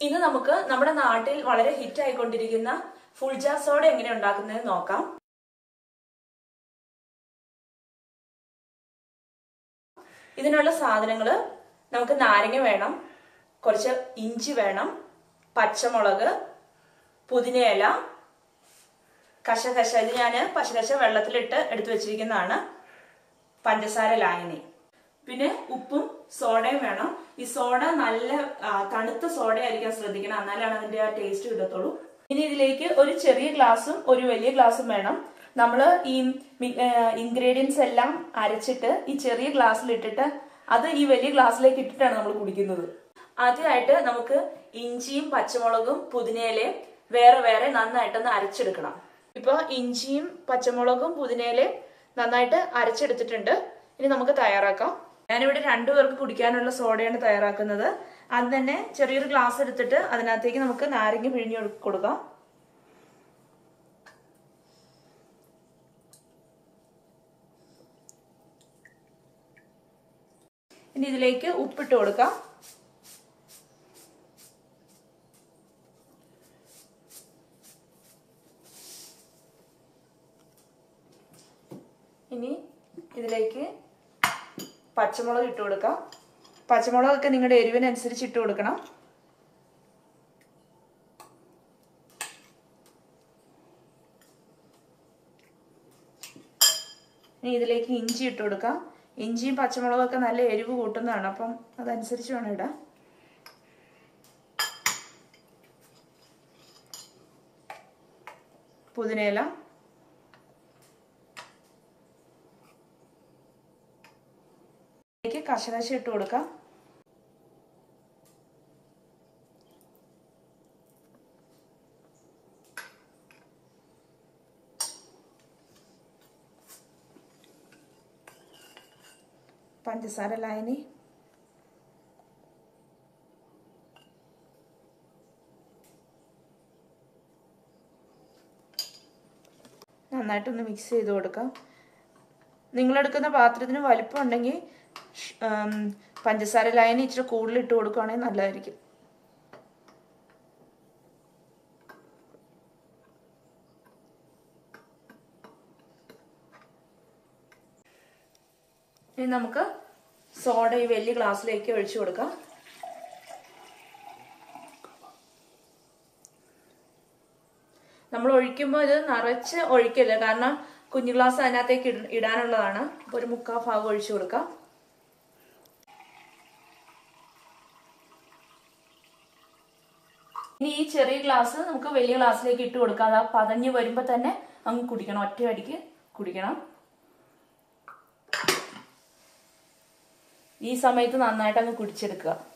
ഇന്ന് നമുക്ക് നമ്മുടെ നാട്ടിൽ വളരെ ഹിറ്റ് ആയിക്കൊണ്ടിരിക്കുന്ന ഫുൾജാ സോഡ എങ്ങനെ ഉണ്ടാക്കുന്നത് നോക്കാം ഇതിനുള്ള സാധനങ്ങൾ നമുക്ക് നാരങ്ങ വേണം കുറച്ച് ഇഞ്ചി വേണം പച്ചമുളക് പുതിനയില കശകശ ഇത് ഞാൻ പശകശ വെള്ളത്തിലിട്ട് എടുത്തു വെച്ചിരിക്കുന്നതാണ് പഞ്ചസാര ലായനി പിന്നെ ഉപ്പും സോഡയും വേണം ഈ സോഡ നല്ല ആ, തണുത്ത സോഡ ആയിരിക്കാൻ ശ്രദ്ധിക്കണം എന്നാലാണ് അതിന്റെ ആ ടേസ്റ്റ് കിട്ടത്തുള്ളൂ ഇനി ഇതിലേക്ക് ഒരു ചെറിയ ഗ്ലാസും ഒരു വലിയ ഗ്ലാസും വേണം നമ്മൾ ഈ ഇൻഗ്രീഡിയൻസ് എല്ലാം അരച്ചിട്ട് ഈ ചെറിയ ഗ്ലാസ്സിൽ ഇട്ടിട്ട് അത് ഈ വലിയ ഗ്ലാസ്സിലേക്ക് ഇട്ടിട്ടാണ് നമ്മൾ കുടിക്കുന്നത് ആദ്യമായിട്ട് നമുക്ക് ഇഞ്ചിയും പച്ചമുളകും പുതിനയിലയും വേറെ വേറെ നന്നായിട്ടൊന്ന് അരച്ചെടുക്കണം ഇപ്പൊ ഇഞ്ചിയും പച്ചമുളകും പുതിനയിലയും നന്നായിട്ട് അരച്ചെടുത്തിട്ടുണ്ട് ഇനി നമുക്ക് തയ്യാറാക്കാം ഞാനിവിടെ രണ്ടു പേർക്ക് കുടിക്കാനുള്ള സോഡയാണ് തയ്യാറാക്കുന്നത് അത് തന്നെ ചെറിയൊരു ഗ്ലാസ് എടുത്തിട്ട് അതിനകത്തേക്ക് നമുക്ക് നാരങ്ങ പിഴിഞ്ഞു കൊടുക്കാം ഇനി ഇതിലേക്ക് ഉപ്പിട്ട് കൊടുക്കാം ഇനി ഇതിലേക്ക് പച്ചമുളക് ഇട്ട് കൊടുക്കാം പച്ചമുളകൊക്കെ നിങ്ങളുടെ എരിവിനനുസരിച്ച് ഇട്ട് കൊടുക്കണം ഇനി ഇതിലേക്ക് ഇഞ്ചി ഇട്ട് കൊടുക്കാം ഇഞ്ചിയും പച്ചമുളകൊക്കെ നല്ല എരിവ് കൂട്ടുന്നതാണ് അപ്പം അതനുസരിച്ച് വേണം ഇടാൻ പുതിനയില ഇതിലേക്ക് കശകശ ഇട്ട് കൊടുക്കാം പഞ്ചസാര ലായനി നന്നായിട്ടൊന്ന് മിക്സ് ചെയ്ത് കൊടുക്കാം നിങ്ങളെടുക്കുന്ന പാത്രത്തിന് വലിപ്പം ഉണ്ടെങ്കിൽ പഞ്ചസാര ലായനി ഇച്ചിരി കൂടുതൽ ഇട്ട് കൊടുക്കുകയാണെങ്കിൽ നല്ലതായിരിക്കും ഇനി നമുക്ക് സോഡ ഈ വലിയ ഗ്ലാസ്സിലേക്ക് ഒഴിച്ചു കൊടുക്കാം നമ്മൾ ഒഴിക്കുമ്പോൾ ഇത് നിറച്ച് ഒഴിക്കരുത് കാരണം കുഞ്ഞു ഗ്ലാസ് അതിനകത്തേക്ക് ഇട- ഇടാനുള്ളതാണ് അപ്പോൾ ഒരു മുക്കാൽ ഭാഗം ഒഴിച്ചു കൊടുക്കാം ഇനി ഈ ചെറിയ ഗ്ലാസ് നമുക്ക് വലിയ ഗ്ലാസ്സിലേക്ക് ഇട്ട് കൊടുക്കാം അത് ആ പതഞ്ഞ് വരുമ്പോൾ തന്നെ അങ്ങ് കുടിക്കണം ഒറ്റയടിക്ക് കുടിക്കണം ഈ സമയത്ത് നന്നായിട്ട് അങ്ങ് കുടിച്ചെടുക്കുക